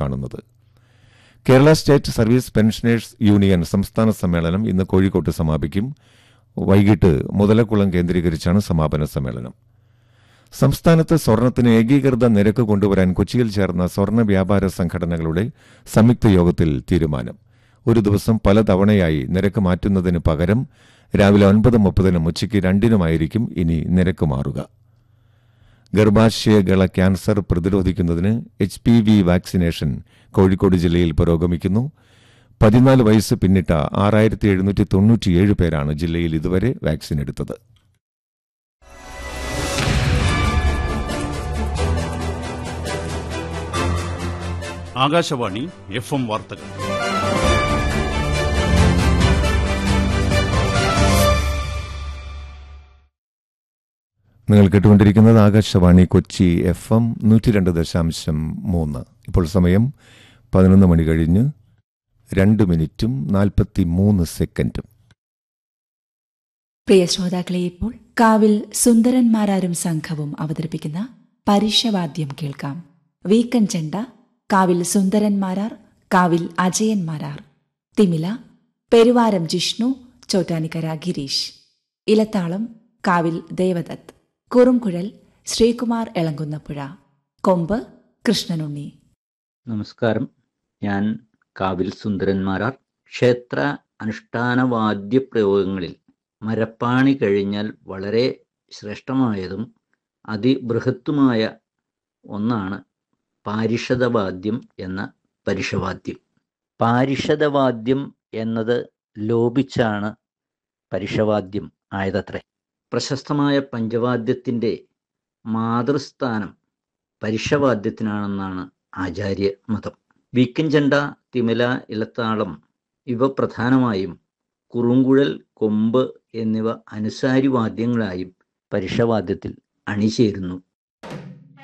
കാണുന്നത് Kerala state service pensioners union സംസ്ഥാന സമ്മേളനം ഇന്ന് കോഴിക്കോട്ട് സമാപിക്കും വൈകിട്ട് മുതലക്കുളം കേന്ദ്രീകരിച്ചാണ് സമാപന സമ്മേളനം സംസ്ഥാനത്ത് സ്വർണത്തിന് ഏകീകൃത നിരക്ക് കൊണ്ടുവരാൻ കൊച്ചിയിൽ ചേർന്ന സ്വർണ്ണ വ്യാപാര സംഘടനകളുടെ സംയുക്ത യോഗത്തിൽ തീരുമാനം ഒരു ദിവസം പലതവണയായി നിരക്ക് മാറ്റുന്നതിന് പകരം രാവിലെ ഒൻപത് മുപ്പതിനും ഉച്ചയ്ക്ക് രണ്ടിനുമായിരിക്കും ഇനി നിരക്ക് മാറുക ഗർഭാശയഗള ക്യാൻസർ പ്രതിരോധിക്കുന്നതിന് H P V vaccination Kozhikode ജില്ലയിൽ പുരോഗമിക്കുന്നു പതിനാല് വയസ്സ് പിന്നിട്ട ആറായിരത്തി എഴുന്നൂറ്റി തൊണ്ണൂറ്റിയേഴ് പേരാണ് ജില്ലയിൽ ഇതുവരെ വാക്സിൻ എടുത്തത് ആകാശവാണി എഫ് എം വാർത്തകൾ നിങ്ങൾ കേട്ടുകൊണ്ടിരിക്കുന്നത് ആകാശവാണി കൊച്ചി എഫ് എം നൂറ്റി രണ്ട് ദശാംശം മൂന്ന് ഇപ്പോൾ സമയം പതിനൊന്ന് മണി കഴിഞ്ഞ് രണ്ട് മിനിറ്റും നാൽപ്പത്തി മൂന്ന് സെക്കൻഡും പ്രിയ ശ്രോതാക്കളെ ഇപ്പോൾ കാവിൽ സുന്ദരന്മാരാരും സംഘവും അവതരിപ്പിക്കുന്ന പരിഷവാദ്യം കേൾക്കാം വീക്കൻ ചെണ്ട കാവിൽ സുന്ദരന്മാരാർ കാവിൽ അജയന്മാരാർ തിമില പെരുവാരം ജിഷ്ണു ചോറ്റാനിക്കര ഗിരീഷ് ഇലത്താളം കാവിൽ ദേവദത്ത് കുറുംകുഴൽ ശ്രീകുമാർ എളങ്കുന്നപ്പുഴ കൊമ്പ് കൃഷ്ണനുണ്ണി നമസ്കാരം ഞാൻ കാവിൽ സുന്ദരന്മാരാർ ക്ഷേത്ര അനുഷ്ഠാനവാദ്യ പ്രയോഗങ്ങളിൽ മരപ്പാണി കഴിഞ്ഞാൽ വളരെ ശ്രേഷ്ഠമായതും അതിബൃഹത്തുമായ ഒന്നാണ് പാരിഷദവാദ്യം എന്ന പരിഷവാദ്യം പാരിഷദവാദ്യം എന്നത് ലോപിച്ചാണ് പരിഷവാദ്യം ആയതത്രേ പ്രശസ്തമായ പഞ്ചവാദ്യത്തിൻ്റെ മാതൃസ്ഥാനം പരിഷവാദ്യത്തിനാണെന്നാണ് ആചാര്യ മതം വീക്കൻ ചെണ്ട തിമില ഇലത്താളം ഇവ പ്രധാനമായും കുറുങ്കുഴൽ കൊമ്പ് എന്നിവ അനുസാരി വാദ്യങ്ങളായും പരിഷവാദ്യത്തിൽ അണിചേരുന്നു